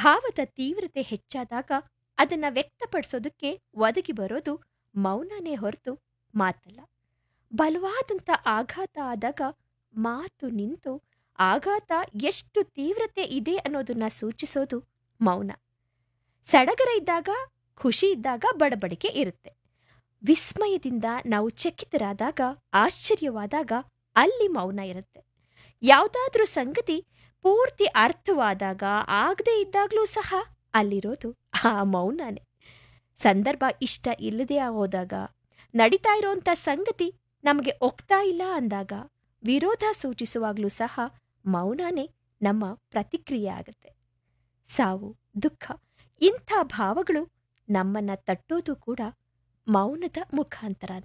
ಭಾವದ ತೀವ್ರತೆ ಹೆಚ್ಚಾದಾಗ ಅದನ್ನ ವ್ಯಕ್ತಪಡಿಸೋದಕ್ಕೆ ಒದಗಿ ಬರೋದು ಮೌನನೇ ಹೊರತು ಮಾತಲ್ಲ ಬಲವಾದಂಥ ಆಘಾತ ಆದಾಗ ಮಾತು ನಿಂತು ಆಘಾತ ಎಷ್ಟು ತೀವ್ರತೆ ಇದೆ ಅನ್ನೋದನ್ನ ಸೂಚಿಸೋದು ಮೌನ ಸಡಗರ ಇದ್ದಾಗ ಖುಷಿ ಇದ್ದಾಗ ಬಡಬಡಿಕೆ ಇರುತ್ತೆ ವಿಸ್ಮಯದಿಂದ ನಾವು ಚಕಿತರಾದಾಗ ಆಶ್ಚರ್ಯವಾದಾಗ ಅಲ್ಲಿ ಮೌನ ಇರುತ್ತೆ ಯಾವುದಾದ್ರೂ ಸಂಗತಿ ಪೂರ್ತಿ ಅರ್ಥವಾದಾಗ ಆಗದೇ ಇದ್ದಾಗಲೂ ಸಹ ಅಲ್ಲಿರೋದು ಆ ಮೌನನೇ ಸಂದರ್ಭ ಇಷ್ಟ ಇಲ್ಲದೆ ಹೋದಾಗ ನಡೀತಾ ಇರೋಂಥ ಸಂಗತಿ ನಮಗೆ ಒಗ್ತಾ ಇಲ್ಲ ಅಂದಾಗ ವಿರೋಧ ಸೂಚಿಸುವಾಗಲೂ ಸಹ ಮೌನನೇ ನಮ್ಮ ಪ್ರತಿಕ್ರಿಯೆ ಆಗುತ್ತೆ ಸಾವು ದುಃಖ ಇಂಥ ಭಾವಗಳು ನಮ್ಮನ್ನ ತಟ್ಟೋದು ಕೂಡ ಮೌನದ ಮುಖಾಂತರನೇ